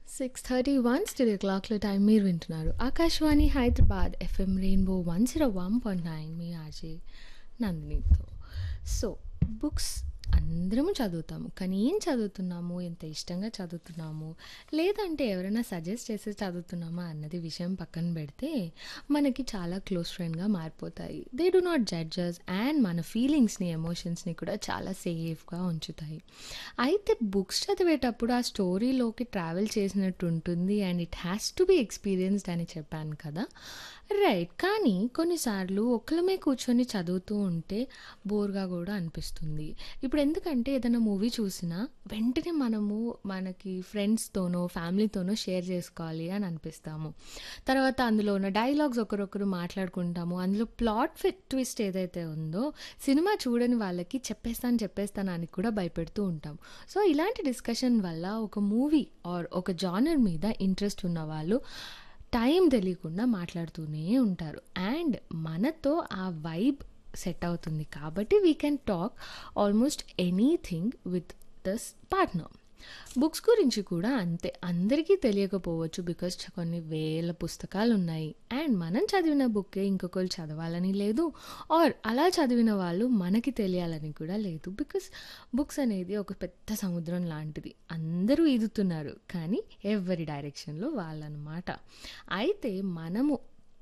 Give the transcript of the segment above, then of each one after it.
six thirty one still క్లాక్లో time మీరు వింటున్నారు Akashvani Hyderabad FM rainbow one zero one point nine మీ ఆర్జే నందినితో సో బుక్స్ అందరము చదువుతాము కానీ ఏం చదువుతున్నాము ఎంత ఇష్టంగా చదువుతున్నాము లేదంటే ఎవరైనా సజెస్ట్ చేసి చదువుతున్నామా అన్నది విషయం పక్కన పెడితే మనకి చాలా క్లోజ్ ఫ్రెండ్గా మారిపోతాయి they do not judges and మన ఫీలింగ్స్ని ఎమోషన్స్ని కూడా చాలా సేఫ్గా ఉంచుతాయి అయితే బుక్స్ చదివేటప్పుడు ఆ స్టోరీలోకి ట్రావెల్ చేసినట్టు ఉంటుంది and it has to be experienced అని చెప్పాను కదా రైట్ కానీ కొన్నిసార్లు ఒక్కలమే కూర్చొని చదువుతూ ఉంటే బోర్గా కూడా అనిపిస్తుంది ఇప్పుడు ఎందుకంటే ఏదైనా మూవీ చూసినా వెంటనే మనము మనకి ఫ్రెండ్స్తోనో ఫ్యామిలీతోనో షేర్ చేసుకోవాలి అని అనిపిస్తాము తర్వాత అందులో ఉన్న డైలాగ్స్ ఒకరొకరు మాట్లాడుకుంటాము అందులో ప్లాట్ ఫిట్ ట్విస్ట్ ఏదైతే ఉందో సినిమా చూడని వాళ్ళకి చెప్పేస్తాను చెప్పేస్తాను అని కూడా భయపెడుతూ ఉంటాం సో ఇలాంటి డిస్కషన్ వల్ల ఒక మూవీ ఆర్ ఒక జానర్ మీద ఇంట్రెస్ట్ ఉన్న వాళ్ళు టైం తెలియకుండా మాట్లాడుతూనే ఉంటారు అండ్ మనతో ఆ వైబ్ సెట్ అవుతుంది కాబట్టి we can talk almost anything with this partner books గురించి కూడా అంతే అందరికీ తెలియకపోవచ్చు బికాస్ కొన్ని వేల పుస్తకాలు ఉన్నాయి అండ్ మనం చదివిన బుక్కే ఇంకొకరు చదవాలని లేదు ఆర్ అలా చదివిన వాళ్ళు మనకి తెలియాలని కూడా లేదు బికాస్ బుక్స్ అనేది ఒక పెద్ద సముద్రం లాంటిది అందరూ ఈదుతున్నారు కానీ ఎవరి డైరెక్షన్లో వాళ్ళనమాట అయితే మనము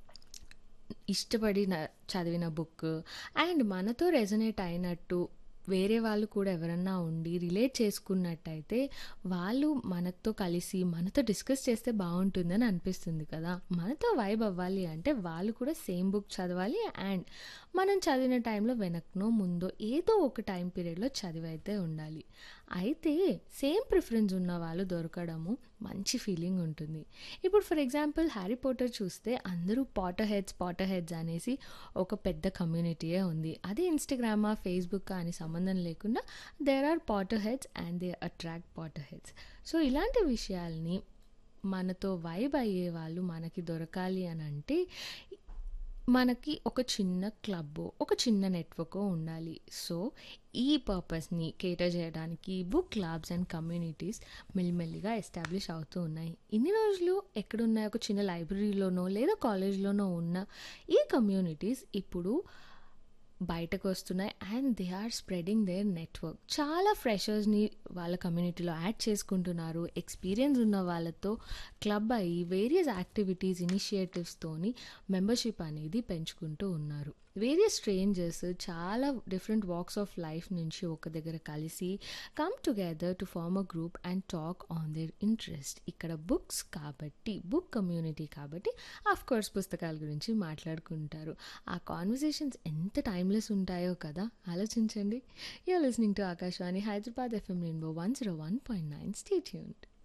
ఇష్టపడిన చదివిన బుక్ అండ్ మనతో రెజనేట్ అయినట్టు వేరే వాళ్ళు కూడా ఎవరన్నా ఉండి రిలేట్ చేసుకున్నట్టయితే వాళ్ళు మనతో కలిసి మనతో డిస్కస్ చేస్తే బాగుంటుందని అనిపిస్తుంది కదా మనతో వైబ్ అవ్వాలి అంటే వాళ్ళు కూడా సేమ్ బుక్ చదవాలి అండ్ మనం చదివిన టైంలో వెనక్నో ముందో ఏదో ఒక టైం పీరియడ్లో చదివైతే ఉండాలి అయితే సేమ్ ప్రిఫరెన్స్ ఉన్న వాళ్ళు దొరకడము మంచి ఫీలింగ్ ఉంటుంది ఇప్పుడు ఫర్ ఎగ్జాంపుల్ హ్యారీ పోటర్ చూస్తే అందరూ పాటర్ హెడ్స్ పాటర్ హెడ్స్ అనేసి ఒక పెద్ద కమ్యూనిటీయే ఉంది అదే ఇన్స్టాగ్రామా ఫేస్బుక్ అని సంబంధం లేకుండా there are Potterheads and they attract Potterheads so ఇలాంటి విషయాల్ని మనతో వైబ్ అయ్యే వాళ్ళు మనకి దొరకాలి అని అంటే మనకి ఒక చిన్న క్లబ్ ఒక చిన్న నెట్వర్క్ ఉండాలి సో ఈ పర్పస్ని కేటర్ చేయడానికి బుక్ క్లబ్స్ అండ్ కమ్యూనిటీస్ మెల్లిమెల్లిగా ఎస్టాబ్లిష్ అవుతూ ఉన్నాయి ఇన్ని రోజులు ఎక్కడున్నాయి ఒక చిన్న లైబ్రరీలోనో లేదా కాలేజ్లోనో ఉన్న ఈ కమ్యూనిటీస్ ఇప్పుడు బయటకు వస్తున్నాయి and they are spreading their network చాలా ఫ్రెషర్స్ని వాళ్ళ కమ్యూనిటీలో యాడ్ చేసుకుంటున్నారు ఎక్స్పీరియన్స్ ఉన్న వాళ్ళతో క్లబ్ అయ్యి వేరియస్ యాక్టివిటీస్ ఇనిషియేటివ్స్తోని మెంబర్షిప్ అనేది పెంచుకుంటూ ఉన్నారు వేరియస్ స్ట్రేంజర్స్ చాలా డిఫరెంట్ వాక్స్ ఆఫ్ లైఫ్ నుంచి ఒక దగ్గర కలిసి come together to form a group and talk on their interest ఇక్కడ బుక్స్ కాబట్టి బుక్ కమ్యూనిటీ కాబట్టి ఆఫ్ కోర్స్ పుస్తకాల గురించి మాట్లాడుకుంటారు ఆ కాన్వర్జేషన్స్ ఎంత టైమ్లెస్ ఉంటాయో కదా ఆలోచించండి you're listening to Akashvani Hyderabad FM rainbow one zero one point nine stay tuned